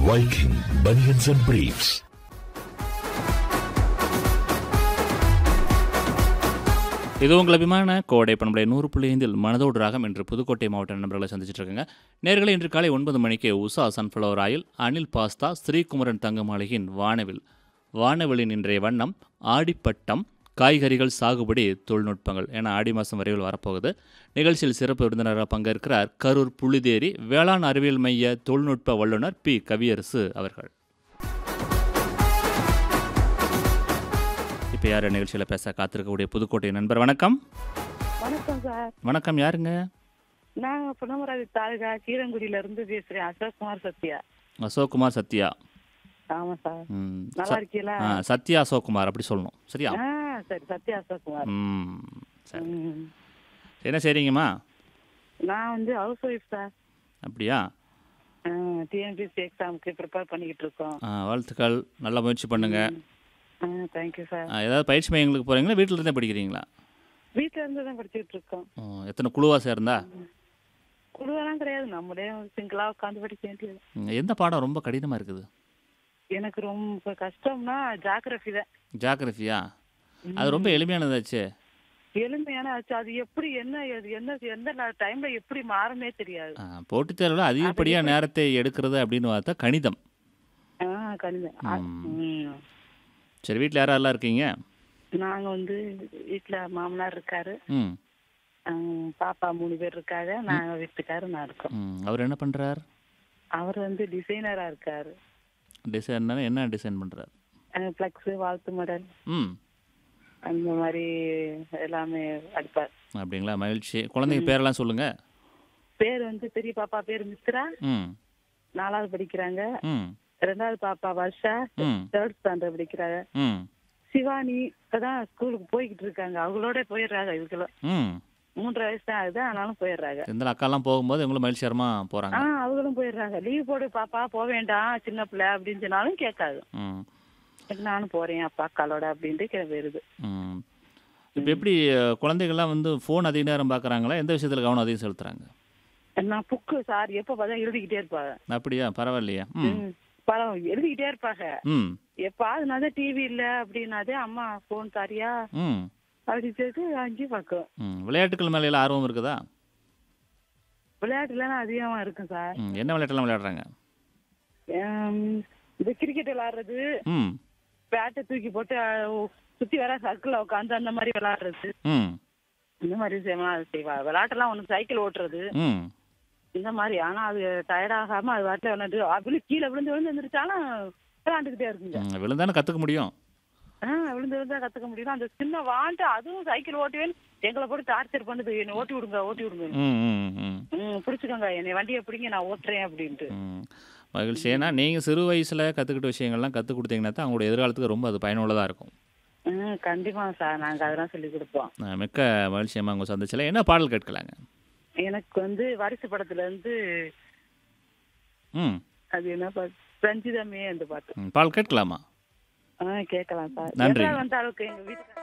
Viking Bunions and Briefs. இது உங்கள் அபிமான கோடை பண்பலை நூறு புள்ளி ஐந்தில் மனதோடு ராகம் என்று புதுக்கோட்டை மாவட்ட நண்பர்களை சந்திச்சிட்டு இருக்குங்க நேர்களை இன்று காலை ஒன்பது மணிக்கு Usha sunflower oil Anil pasta Srikumaran தங்க மாளிகையின் வானவில் வானவிலின் இன்றைய வண்ணம் ஆடிப்பட்டம் காய்கறிகள் சாகுபடி தொழில்நுட்பங்கள் என ஆடி மாதம் வரைவில் வரப்போகுது நிகழ்ச்சியில் சிறப்பு விருந்தினராக பங்கேற்கிறார் கரூர் புள்ளிதேரி வேளாண் அறிவியல் மைய தொழில்நுட்ப வல்லுநர் பி கவியரசு அவர்கள் இப்போ யார் நிகழ்ச்சியில் பேச காத்திருக்கக்கூடிய புதுக்கோட்டை நண்பர் வணக்கம் வணக்கம் சார் வணக்கம் யாருங்க நாங்க புனமராதி தாலுகா கீரங்குடியில இருந்து பேசுறேன் அசோக்குமார் சத்யா அசோக்குமார் சத்யா ஆமா சார் ம், நல்லா ச- இருக்கீங்களா ஆ, சத்யா அசோக்குமார் அப்படி சொல்லணும் சரியா ஆ சரி சத்யா அசோக்குமார் ம் சரி ம். என்ன செய்றீங்கம்மா நான் வந்து ஹவுஸ் ஒய்ஃப் சார் அப்படியா டிஎன்பிஎஸ்சி எக்ஸாமுக்கு ப்ரிப்பேர் பண்ணிக்கிட்டு இருக்கோம் ஆ, வாழ்த்துக்கள் நல்ல முயற்சி பண்ணுங்க தேங்க்யூ சார் ஆ, ஏதாவது பயிற்சி மையங்களுக்கு போகிறீங்களா வீட்டில் இருந்தே படிக்கிறீங்களா வீட்ல இருந்து தான் படிச்சுட்டு இருக்கோம் ஆ, எத்தனை குழுவாக சேர்ந்தா குழுவெல்லாம் கிடையாது நம்மளே சிங்கிளா உட்காந்து படிக்க வேண்டியது ம், எந்த பாடம் ரொம்ப கடினமாக இருக்குது எனக்கு ரொம்ப கஷ்டம்னா ஜாகிரபி தான் ஜாகிரஃபியா அது ரொம்ப எளிமையானதாச்சே எளிமையான ஆச்சு அது எப்படி என்ன அது என்ன எந்த டைம்ல எப்படி மாறும்னே தெரியாது ஆ, போட்டித் தேர்வில் அதிகப்படியாக நேரத்தை எடுக்கிறது அப்படின்னு பார்த்தா கணிதம் ஆ கணிதம் ஆ, ம். சரி வீட்டில் யாரெல்லாம் இருக்கீங்க நாங்க வந்து வீட்ல மாமனார் இருக்காரு ம் ஆஹ் பாப்பா மூணு பேர் இருக்காங்க நாங்க வீட்டுக்காரு நான் இருக்கோம் ம் அவர் என்ன பண்ணுறார் அவர் வந்து டிசைனரா இருக்காரு டிசைன்னா என்ன டிசைன் பண்ணுறார் பிளக்ஸ் வாழ்த்து மடல் ம் அந்த மாதிரி எல்லாமே அடிப்பார் அப்படிங்களா மகிழ்ச்சி குழந்தைங்க பேரெல்லாம் சொல்லுங்கள் பேர் வந்து பெரிய பாப்பா பேர் மித்ரா ம் நாலாவது படிக்கிறாங்க ம் ரெண்டாவது பாப்பா வர்ஷா ம் தேர்ட் ஸ்டாண்டர்ட் படிக்கிறாங்க ம் சிவானி இப்பதான் ஸ்கூலுக்கு போய்கிட்டு இருக்காங்க அவங்களோட போயிடுறாங்க இதுக்கெல்லாம் ம் மூன்றரை வயசு தான் ஆகுது ஆனாலும் போயிடுறாங்க இந்த அக்காலாம் போகும்போது எங்களும் மகிழ்ச்சிகரமாக போகிறாங்க ஆ அவங்களும் போயிடுறாங்க லீவ் போடு பாப்பா போக வேண்டாம் சின்ன பிள்ளை அப்படின்னு சொன்னாலும் கேட்காது ம் நானும் போறேன் அப்பா அக்காளோட அப்படின்ட்டு கே- வருது ம் இப்போ எப்படி அஹ், குழந்தைகள்லாம் வந்து ஃபோன் அதிக நேரம் பார்க்குறாங்களா எந்த விஷயத்தில் கவனம் அதிகம் செலுத்துறாங்க நான் புக்கு சார் எப்ப பார்த்தா எழுதிக்கிட்டே இருப்பாங்க அப்படியா பரவாயில்லையா ம் ம், பரவ எழுதிக்கிட்டே இருப்பாங்க ம் எப்பாதுனாதான் டிவி இல்ல அப்படின்னாதே அம்மா போன் தாரியா ம் அப்படின்னு சொல்லிட்டு அஞ்சு பார்க்கும் ம் விளையாட்டுகள் மேலே எல்லாம் ஆர்வம் இருக்குதா விளையாட்டுல அதிகமா இருக்கும் சார் ம் என்ன விளையாட்டெல்லாம் விளையாடுறாங்க ஹம், இந்த கிரிக்கெட் விளையாடுறது ம் பேட்டை தூக்கி போட்டு அஹ், சுத்தி வர சர்க்கிள் உட்காந்து அந்த மாதிரி விளையாடுறது ம் இந்த மாதிரி விஷயம்லாம் செய்வா விளையாட்டெல்லாம் ஒண்ணு சைக்கிள் ஓட்டுறது ம் இந்த மாதிரி ஆனா அது டயர்ட் ஆகாம அது வாட்டில விளையாண்டு அப்படி கீழே விழுந்து விழுந்து வந்துருச்சாலும் விளையாண்டுக்கிட்டே இருக்குங்க ம், விழுந்தானே கற்றுக்க முடியும் ஆ விழுந்து விழுந்தா கத்துக்க முடியும் அந்த சின்ன வாண்டு அதுவும் சைக்கிள் ஓட்டுவேன் எங்களை போட்டு டார்ச்சர் பண்ணுது என்னை ஓட்டி விடுங்க ஓட்டி விடுங்க ம் ம் ம் ம் பிடிச்சிக்கோங்க என்னை வண்டியை பிடிங்க நான் ஓட்டுறேன் அப்படின்ட்டு ம். மகிழ்ச்சி ஏன்னா நீங்கள் சிறு வயசில் கற்றுக்கிட்ட விஷயங்கள்லாம் கற்றுக் கொடுத்தீங்கன்னா தான் அவங்களுடைய எதிர்காலத்துக்கு ரொம்ப அது பயனுள்ளதாக இருக்கும் ம் கண்டிப்பா சார் நாங்க அதெல்லாம் சொல்லி கொடுப்போம் அஹ் மிக்க மகிழ்ச்சியமாக உங்கள் சந்திச்சில் என்ன பாடல் கேட்கலாங்க எனக்கு வந்து வாரிசு படத்துல இருந்து ம் அது என்ன பாட்டு ரஞ்சிதமே அந்த பாட்டு ம், பாடல் கேட்கலாமா ஆ கேட்கலாம் சார் நன்றி. எல்லாரும் வந்தாலும் எங்க வீட்டுக்கு